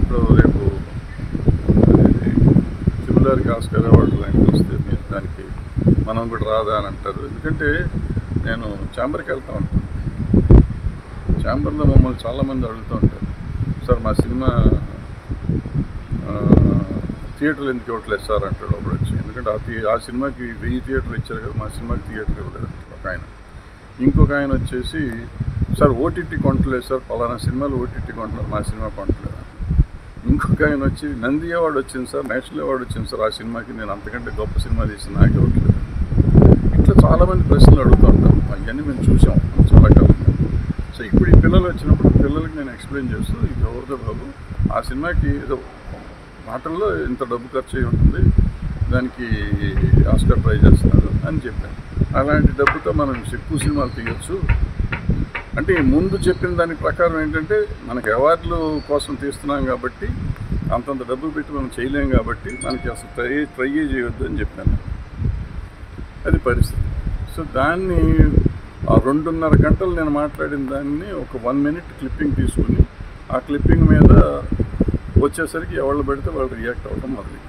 ఇప్పుడు రేపు సిమిలర్కి Oscar award లాంటివి వస్తే మీరు దానికి మనం కూడా రాదా అని అంటారు ఎందుకంటే నేను ఛాంబర్కి వెళ్తా ఉంటాను ఛాంబర్లో మమ్మల్ని చాలామంది అడుగుతూ ఉంటారు సార్ మా సినిమా ఆ, థియేటర్లు ఎందుకు ఇవ్వట్లేదు సార్ అంటాడు ఒకడు వచ్చి ఎందుకంటే ఆ థి ఆ సినిమాకి వెయ్యి థియేటర్లు ఇచ్చారు కదా మా సినిమాకి థియేటర్ ఇవ్వలేదు అంటాడు ఒక ఆయన ఇంకొక ఆయన వచ్చేసి సార్ ఓటీటీ కొంటలేదు సార్ పలానా సినిమాలు ఓటీటీ కొంటున్నారు మా సినిమా కొంటలేదు ఇంకొక ఆయన వచ్చి నంది అవార్డు వచ్చింది సార్ నేషనల్ అవార్డు వచ్చింది సార్ ఆ సినిమాకి నేను అంతకంటే గొప్ప సినిమా తీసి నాకు ఇవ్వట్లేదు ఇట్లా చాలామంది ప్రశ్నలు అడుగుతూ ఉంటాం అవన్నీ మేము చూసాం చాలా కాలంగా సో ఇప్పుడు ఈ పిల్లలు వచ్చినప్పుడు పిల్లలకి నేను ఎక్స్ప్లెయిన్ చేస్తూ ఇది ఎవరిదో బాబు ఆ సినిమాకి ఏదో మాటల్లో ఇంత డబ్బు ఖర్చు అయి ఉంటుంది దానికి ఆస్కర్ ట్రై చేస్తున్నారు అని చెప్పాను అలాంటి డబ్బుతో మనం ఎక్కువ సినిమాలు తీయొచ్చు అంటే ఈ ముందు చెప్పిన దాని ప్రకారం ఏంటంటే మనకి అవార్డులు కోసం తీస్తున్నాం కాబట్టి అంతంత డబ్బు పెట్టి మనం చేయలేం కాబట్టి మనకి అసలు ట్రై ట్రై చేయొద్దు అని చెప్పాను అది పరిస్థితి సో దాన్ని ఆ రెండున్నర గంటలు నేను మాట్లాడిన దాన్ని ఒక వన్ మినిట్ క్లిప్పింగ్ తీసుకుని ఆ క్లిప్పింగ్ మీద వచ్చేసరికి ఎవరు పెడితే వాళ్ళు రియాక్ట్ అవ్వటం మొదలు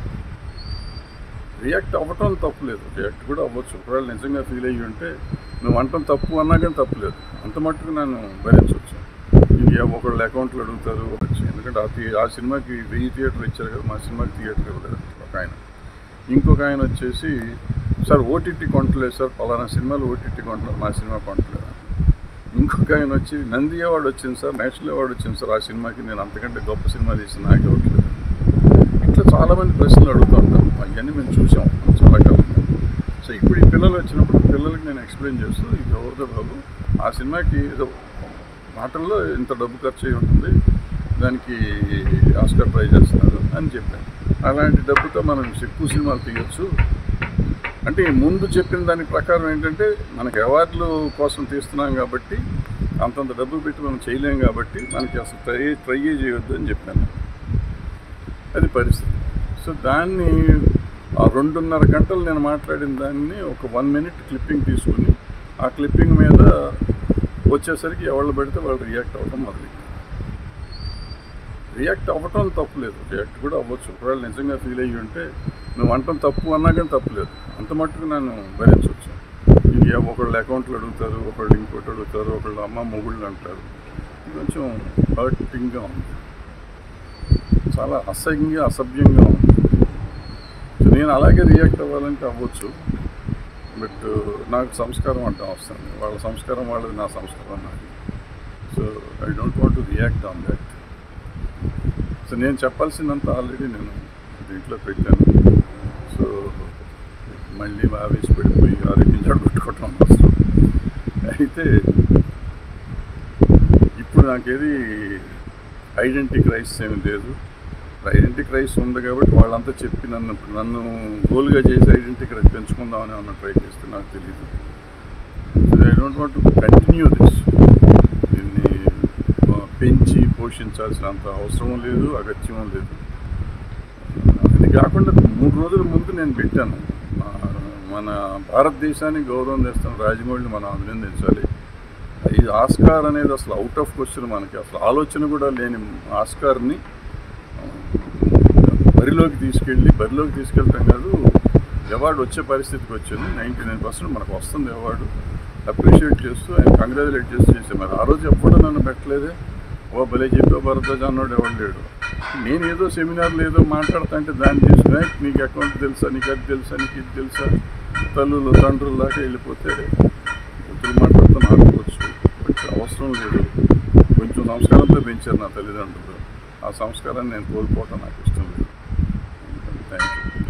రియాక్ట్ అవ్వటం తప్పులేదు రియాక్ట్ కూడా అవ్వచ్చు ఒకవేళ నిజంగా ఫీల్ అయ్యి ఉంటే నువ్వు అంటం తప్పు అన్నా కానీ తప్పులేదు అంత మట్టుకు నన్ను భరించవచ్చు ఇది ఒకళ్ళు అకౌంట్లు అడుగుతారు వచ్చి ఎందుకంటే ఆ థి- ఆ సినిమాకి వెయ్యి థియేటర్లు ఇచ్చారు కదా మా సినిమాకి థియేటర్ ఇవ్వలేదు ఒక ఆయన ఇంకొక ఆయన వచ్చేసి సార్ ఓటీటీ కొంటలేదు సార్ పలానా సినిమాలు ఓటీటీ కొంటున్నారు మా సినిమా కొంటలేదు ఇంకొక ఆయన వచ్చి నంది అవార్డు వచ్చింది సార్ నేషనల్ అవార్డు వచ్చింది సార్ ఆ సినిమాకి నేను అంతకంటే గొప్ప సినిమా తీసి నాకు ఇవ్వట్లేదు ఇట్లా చాలామంది ప్రశ్నలు అడుగుతూ ఉంటాం అవన్నీ మేము చూసాం చాలా కాలంగా సో ఇప్పుడు ఈ పిల్లలు వచ్చినప్పుడు పిల్లలకి నేను ఎక్స్ప్లెయిన్ చేస్తూ ఇది ఎవరిదో బాబు ఆ సినిమాకి ఏదో మాటల్లో ఇంత డబ్బు ఖర్చు అయి ఉంటుంది దానికి ఆస్కర్ ట్రై చేస్తున్నారు అని చెప్పాను అలాంటి డబ్బుతో మనం ఎక్కువ సినిమాలు తీయొచ్చు అంటే ఈ ముందు చెప్పిన దాని ప్రకారం ఏంటంటే మనకి అవార్డులు కోసం తీస్తున్నాం కాబట్టి అంతంత డబ్బు పెట్టి మనం చేయలేం కాబట్టి మనకి అసలు ట్రై ట్రై చేయొద్దు అని చెప్పాను అది పరిస్థితి సో దాన్ని ఆ రెండున్నర గంటలు నేను మాట్లాడిన దాన్ని ఒక వన్ మినిట్ క్లిప్పింగ్ తీసుకుని ఆ క్లిప్పింగ్ మీద వచ్చేసరికి ఎవరు పెడితే వాళ్ళు రియాక్ట్ అవ్వటం మొదలు రియాక్ట్ అవ్వటం తప్పులేదు రియాక్ట్ కూడా అవ్వచ్చు ఒకవేళ నిజంగా ఫీల్ అయ్యి ఉంటే నువ్వు అంటం తప్పు అన్నా కానీ తప్పులేదు అంత మట్టుకు నన్ను భరించవచ్చు ఇది ఒకళ్ళు అకౌంట్లు అడుగుతారు ఒకళ్ళు ఇంకోటి అడుగుతారు ఒకళ్ళు అమ్మ మొగుళ్ళు అంటారు ఇది కొంచెం హర్టింగ్గా ఉంది చాలా అసహ్యంగా అసభ్యంగా ఉంది సో నేను అలాగే రియాక్ట్ అవ్వాలంటే అవ్వచ్చు బట్ నాకు సంస్కారం అంటే వస్తుంది వాళ్ళ సంస్కారం వాళ్ళది నా సంస్కారం నాది so I don't want to react on that so నేను చెప్పాల్సిందంతా ఆల్రెడీ నేను దీంట్లో పెట్టాను సో మళ్ళీ ఆవేశపడిపోయి ఆరోగ్యం కొట్టుకోవటం అవసరం అయితే ఇప్పుడు నాకేది ఐడెంటిటీ క్రైసిస్ ఏమి లేదు ఐడెంటిటీ క్రైసిస్ ఉంది కాబట్టి వాళ్ళంతా చెప్పి నన్ను నన్ను గోల్గా చేసి ఐడెంటిటీ క్రైస్ పెంచుకుందామని అన్న ట్రై చేస్తే నాకు తెలియదు I don't want to continue this దీన్ని ఆ, పెంచి పోషించాల్సినంత అవసరం లేదు అగత్యం లేదు అది కాకుండా మూడు రోజుల ముందు నేను పెట్టాను ఆ, మన భారతదేశానికి గౌరవం తెస్తున్న రాజమౌళిని మనం అభినందించాలి ఈ ఆస్కార్ అనేది అసలు అవుట్ ఆఫ్ క్వశ్చన్ మనకి అసలు ఆలోచన కూడా లేని ఆస్కార్ని ఆ, బరిలోకి తీసుకెళ్ళి బరిలోకి తీసుకెళ్ళటం కాదు అవార్డు వచ్చే పరిస్థితికి వచ్చింది నైంటీ నైన్ పర్సెంట్ మనకు వస్తుంది అవార్డు అప్రిషియేట్ చేస్తూ ఆయన కంగ్రాచులేట్ చేస్తూ చేసే మరి ఆ రోజు ఎప్పుడు నన్ను పెట్టలేదే ఓ భలే చెప్పావు భరద్వాజ్ అన్నాడు ఎవడు లేడు నేను ఏదో సెమినార్లో ఏదో మాట్లాడతా అంటే దాన్ని తీసుకుని "ఏయ్, నీకు అకౌంట్ తెలుసా నీకు అది తెలుసా నీకు ఇది తెలుసా తల్లులు తండ్రుల దాకా వెళ్ళిపోతే కూతురు మాట్లాడుతూ నాటుకోవచ్చు బట్ అవసరం లేదు కొంచెం సంస్కారంతో పెంచారు నా తల్లిదండ్రులు ఆ సంస్కారాన్ని నేను కోల్పోవటం నాకు ఇష్టం లేదు థ్యాంక్ యూ